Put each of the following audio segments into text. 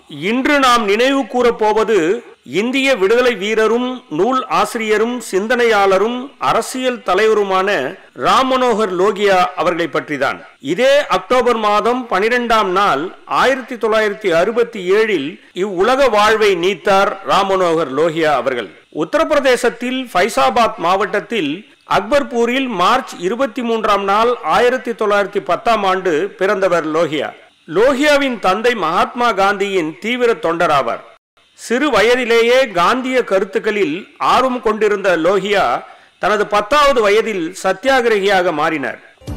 இன்று நாம் நினைவு கூறப் போவது இந்திய விடுதலை வீரரும் நூல் ஆசிரியரும் சிந்தனையாளரும் அரசியல் தலைவருமான ராம் மனோகர் லோகியா அவர்களை பற்றிதான் இதே அக்டோபர் மாதம் பனிரெண்டாம் நாள் ஆயிரத்தி தொள்ளாயிரத்தி அறுபத்தி ஏழில் இவ்வுலக வாழ்வை நீத்தார் ராம் மனோகர் லோகியா அவர்கள் உத்தரப்பிரதேசத்தில் ஃபைசாபாத் மாவட்டத்தில் அக்பர்பூரில் மார்ச் இருபத்தி மூன்றாம் நாள் ஆயிரத்தி தொள்ளாயிரத்தி பத்தாம் ஆண்டு பிறந்தவர் லோகியா லோகியாவின் தந்தை மகாத்மா காந்தியின் தீவிர தொண்டராவார் சிறு வயதிலேயே காந்திய கருத்துக்களில் ஆர்வம் கொண்டிருந்த லோகியா தனது பத்தாவது வயதில் சத்தியாகிரகியாக மாறினார்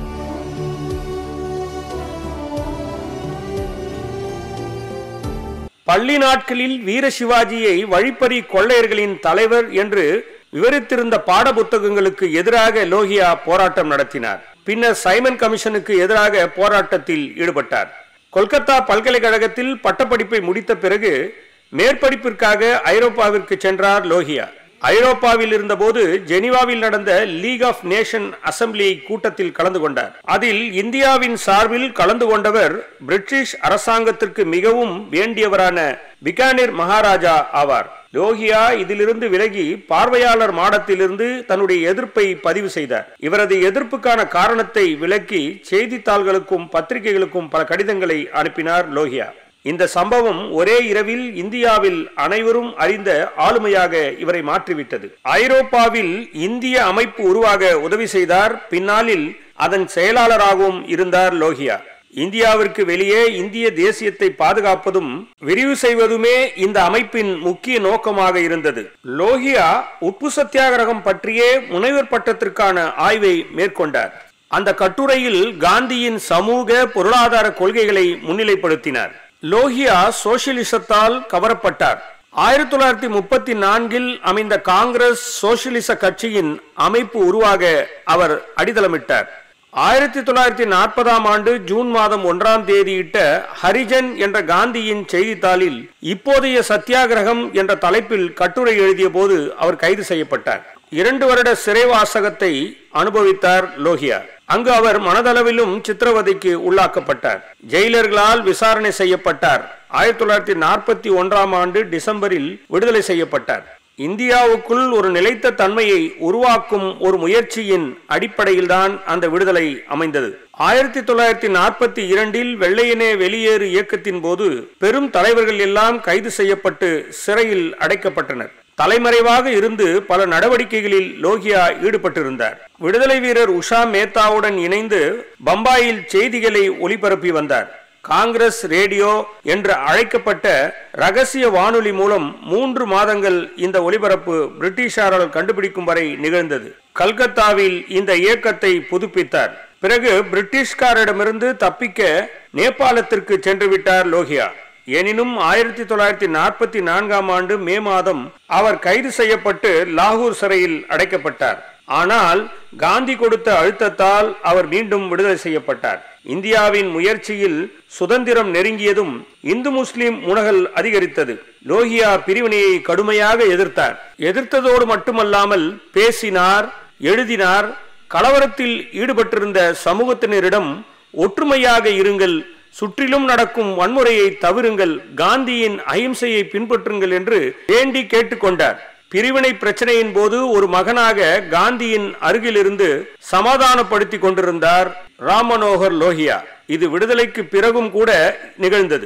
பள்ளி நாட்களில் வீர சிவாஜியை வழிப்பறி கொள்ளையர்களின் தலைவர் என்று விவரித்திருந்த பாட புத்தகங்களுக்கு எதிராக லோகியா போராட்டம் நடத்தினார் பின்னர் சைமன் கமிஷனுக்கு எதிராக போராட்டத்தில் ஈடுபட்டார் கொல்கத்தா பல்கலைக்கழகத்தில் பட்டப்படிப்பை முடித்த பிறகு மேற்படிப்பிற்காக ஐரோப்பாவிற்கு சென்றார் லோகியா ஐரோப்பாவில் இருந்தபோது ஜெனீவாவில் நடந்த லீக் ஆஃப் நேஷன் அசம்பிளி கூட்டத்தில் கலந்து கொண்டார் அதில் இந்தியாவின் சார்பில் கலந்து கொண்டவர் பிரிட்டிஷ் அரசாங்கத்திற்கு மிகவும் வேண்டியவரான பிகானீர் மகாராஜா ஆவார் லோகியா இதிலிருந்து விலகி பார்வையாளர் மாடத்திலிருந்து தன்னுடைய எதிர்ப்பை பதிவு செய்தார் இவரது எதிர்ப்புக்கான காரணத்தை விளக்கி செய்தித்தாள்களுக்கும் பத்திரிகைகளுக்கும் பல கடிதங்களை அனுப்பினார் லோகியா இந்த சம்பவம் ஒரே இரவில் இந்தியாவில் அனைவரும் அறிந்த ஆளுமையாக இவரை மாற்றிவிட்டது ஐரோப்பாவில் இந்திய அமைப்பு உருவாக உதவி செய்தார் பின்னாளில் அதன் செயலாளராகவும் இருந்தார் லோகியா இந்தியாவிற்கு வெளியே இந்திய தேசியத்தை பாதுகாப்பதும் விரிவு செய்வதுமே இந்த அமைப்பின் முக்கிய நோக்கமாக இருந்தது லோகியா உப்பு சத்தியாகிரகம் பற்றியே முனைவர் பட்டத்திற்கான ஆய்வை மேற்கொண்டார் அந்த கட்டுரையில் காந்தியின் சமூக பொருளாதார கொள்கைகளை முன்னிலைப்படுத்தினார் லோகியா சோசியலிசத்தால் கவரப்பட்டார் ஆயிரத்தி தொள்ளாயிரத்தி முப்பத்தி நான்கில் அமைந்த காங்கிரஸ் சோசியலிச கட்சியின் அமைப்பு உருவாக அவர் அடித்தளமிட்டார் ஆயிரத்தி தொள்ளாயிரத்தி நாற்பதாம் ஆண்டு ஜூன் மாதம் ஒன்றாம் தேதியிட்ட ஹரிஜன் என்ற காந்தியின் செய்தித்தாளில் இப்போதைய சத்தியாகிரகம் என்ற தலைப்பில் கட்டுரை எழுதிய போது அவர் கைது செய்யப்பட்டார் இரண்டு வருட சிறைவாசகத்தை அனுபவித்தார் லோகியா அங்கு அவர் மனதளவிலும் சித்திரவதைக்கு உள்ளாக்கப்பட்டார் ஜெயிலர்களால் விசாரணை செய்யப்பட்டார் ஆயிரத்தி தொள்ளாயிரத்தி நாற்பத்தி ஒன்றாம் ஆண்டு டிசம்பரில் விடுதலை செய்யப்பட்டார் இந்தியாவுக்குள் ஒரு நிலைத்த தன்மையை உருவாக்கும் ஒரு முயற்சியின் அடிப்படையில்தான் அந்த விடுதலை அமைந்தது ஆயிரத்தி தொள்ளாயிரத்தி நாற்பத்தி இரண்டில் வெள்ளையனே வெளியேறு இயக்கத்தின் போது பெரும் தலைவர்கள் எல்லாம் கைது செய்யப்பட்டு சிறையில் அடைக்கப்பட்டனர் தலைமறைவாக இருந்து பல நடவடிக்கைகளில் லோகியா ஈடுபட்டிருந்தார் விடுதலை வீரர் உஷா மேத்தாவுடன் இணைந்து பம்பாயில் செய்திகளை ஒளிபரப்பி வந்தார் காங்கிரஸ் ரேடியோ என்று அழைக்கப்பட்ட ரகசிய வானொலி மூலம் மூன்று மாதங்கள் இந்த ஒளிபரப்பு பிரிட்டிஷாரால் கண்டுபிடிக்கும் வரை நிகழ்ந்தது கல்கத்தாவில் இந்த இயக்கத்தை புதுப்பித்தார் பிறகு பிரிட்டிஷ்காரிடமிருந்து தப்பிக்க நேபாளத்திற்கு சென்று விட்டார் லோகியா எனினும் ஆயிரத்தி தொள்ளாயிரத்தி நாற்பத்தி நான்காம் ஆண்டு மே மாதம் அவர் கைது செய்யப்பட்டு லாகூர் சிறையில் அடைக்கப்பட்டார் ஆனால் காந்தி கொடுத்த அழுத்தத்தால் அவர் மீண்டும் விடுதலை செய்யப்பட்டார் இந்தியாவின் முயற்சியில் சுதந்திரம் நெருங்கியதும் இந்து முஸ்லிம் முனகல் அதிகரித்தது லோகியா பிரிவினையை கடுமையாக எதிர்த்தார் எதிர்த்ததோடு மட்டுமல்லாமல் பேசினார் எழுதினார் கலவரத்தில் ஈடுபட்டிருந்த சமூகத்தினரிடம் ஒற்றுமையாக இருங்கள் சுற்றிலும் நடக்கும் வன்முறையை தவிருங்கள் காந்தியின் அஹிம்சையை பின்பற்றுங்கள் என்று வேண்டி கேட்டுக்கொண்டார் பிரிவினை பிரச்சனையின் போது ஒரு மகனாக காந்தியின் அருகிலிருந்து சமாதானப்படுத்தி கொண்டிருந்தார் ராம் மனோகர் லோகியா இது விடுதலைக்கு பிறகும் கூட நிகழ்ந்தது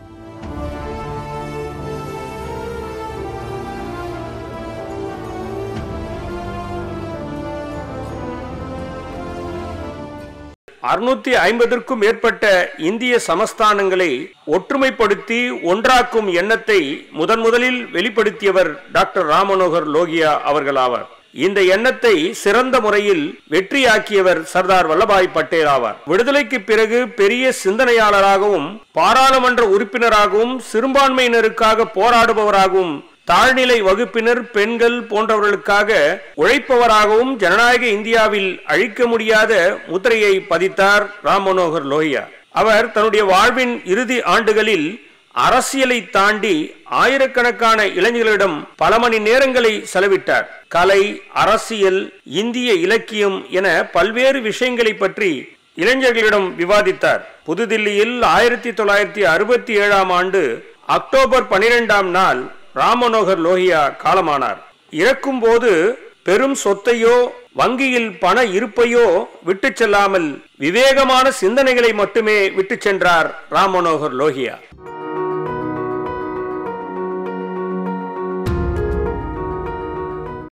அறுநூத்தி ஐம்பதற்கும் மேற்பட்ட இந்திய சமஸ்தானங்களை ஒற்றுமைப்படுத்தி ஒன்றாக்கும் எண்ணத்தை முதன் முதலில் வெளிப்படுத்தியவர் டாக்டர் ராமனோகர் லோகியா அவர்கள் ஆவார் இந்த எண்ணத்தை சிறந்த முறையில் வெற்றியாக்கியவர் சர்தார் வல்லபாய் பட்டேல் ஆவார் விடுதலைக்கு பிறகு பெரிய சிந்தனையாளராகவும் பாராளுமன்ற உறுப்பினராகவும் சிறுபான்மையினருக்காக போராடுபவராகவும் தாழ்நிலை வகுப்பினர் பெண்கள் போன்றவர்களுக்காக உழைப்பவராகவும் ஜனநாயக இந்தியாவில் அழிக்க முடியாத முத்திரையை பதித்தார் ராம் மனோகர் லோஹியா அவர் தன்னுடைய வாழ்வின் இறுதி ஆண்டுகளில் அரசியலை தாண்டி ஆயிரக்கணக்கான இளைஞர்களிடம் பல மணி நேரங்களை செலவிட்டார் கலை அரசியல் இந்திய இலக்கியம் என பல்வேறு விஷயங்களை பற்றி இளைஞர்களிடம் விவாதித்தார் புதுதில்லியில் ஆயிரத்தி தொள்ளாயிரத்தி அறுபத்தி ஏழாம் ஆண்டு அக்டோபர் பனிரெண்டாம் நாள் ராம் மனோகர் லோஹியா காலமானார் இறக்கும்போது பெரும் சொத்தையோ வங்கியில் பண இருப்பையோ விட்டு செல்லாமல் விவேகமான சிந்தனைகளை மட்டுமே விட்டு சென்றார் ராம் மனோகர் லோஹியா